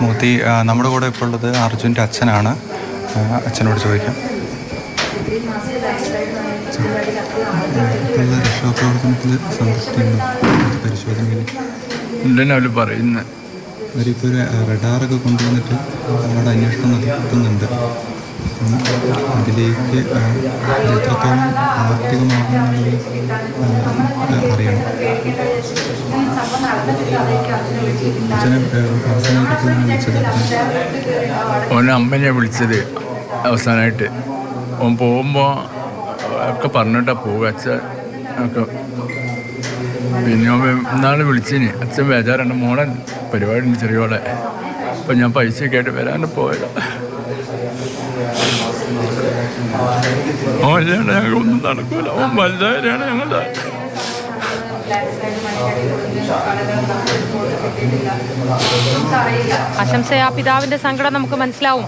മൂത്തി ആ, നമ്മുടെ കൂടെ ഇപ്പോൾ ഉള്ളത് അർജുൻ്റെ അച്ഛനാണ് ആ, അച്ഛനോട് ചോദിക്കാം രക്ഷാപ്രവർത്തനത്തിൽ സംതൃപ്തിയുണ്ടോ പരിശോധനയിൽ ഉണ്ടെന്ന് അവർ പറയുന്നത് അവരിപ്പോൾ ഒരു റഡാറൊക്കെ കൊണ്ടുവന്നിട്ട് അവിടെ അന്വേഷണം നടത്തുന്നുണ്ട് അപ്പം അതിലേക്ക് ആ, ഇത് എത്രത്തോളം പ്രാവർത്തികമാകുമെന്നുള്ളത് ആ, അറിയണം അച്ഛനെ ആ, അവസാനമായിട്ട് വിളിച്ചത് ഓൻ അമ്മനെ വിളിച്ചത് അവസാനമായിട്ട് ഓൻ പോകുമ്പോൾ ഒക്കെ പറഞ്ഞിട്ടാ പോവുക അച്ഛൻ ഒക്കെ പിന്നെ ഓൻ ഇന്നാൾ വിളിച്ചിന് അച്ഛൻ ബേജാറുണ്ട് മോളെ പരിപാടി ഉണ്ട് ചെറിയോളെ അപ്പം ഞാൻ പൈസ ഒക്കെ ആയിട്ട് വരാനും പോയത് ഓൻ ഇല്ലാണ്ട് ഞങ്ങൾക്കൊന്നും നടക്കൂല ഓൻ വലുതായാണ് ഞങ്ങളുടെ ആശംസ ആ പിതാവിന്റെ സങ്കടം നമുക്ക് മനസ്സിലാവും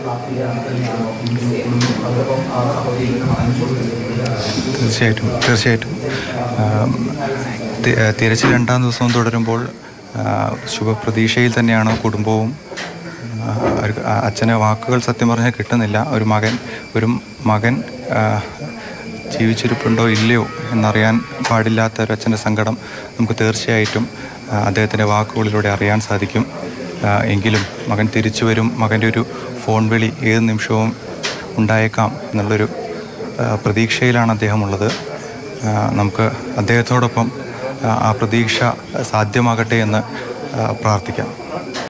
തീർച്ചയായിട്ടും തീർച്ചയായിട്ടും ആം, തി- ആ, തിരച്ചിൽ രണ്ടാം ദിവസവും തുടരുമ്പോൾ ആ, ശുഭപ്രതീക്ഷയിൽ തന്നെയാണ് കുടുംബവും ആ, അവർക്ക് ആ അച്ഛനെ വാക്കുകൾ സത്യം പറഞ്ഞാൽ കിട്ടുന്നില്ല ഒരു മകൻ ഒരു മകൻ ആ, ജീവിച്ചിരിപ്പുണ്ടോ ഇല്ലയോ എന്നറിയാൻ പാടില്ലാത്ത ഒരു അച്ഛൻ്റെ സങ്കടം നമുക്ക് തീർച്ചയായിട്ടും ആ, അദ്ദേഹത്തിൻ്റെ വാക്കുകളിലൂടെ അറിയാൻ സാധിക്കും ആ, എങ്കിലും മകൻ തിരിച്ചു വരും മകൻ്റെ ഒരു ഫോൺ വിളി ഏത് നിമിഷവും ഉണ്ടായേക്കാം എന്നുള്ളൊരു ആ, പ്രതീക്ഷയിലാണ് അദ്ദേഹം ഉള്ളത് ആ, നമുക്ക് അദ്ദേഹത്തോടൊപ്പം ആ, ആ പ്രതീക്ഷ സാധ്യമാകട്ടെ എന്ന് ആ, പ്രാർത്ഥിക്കാം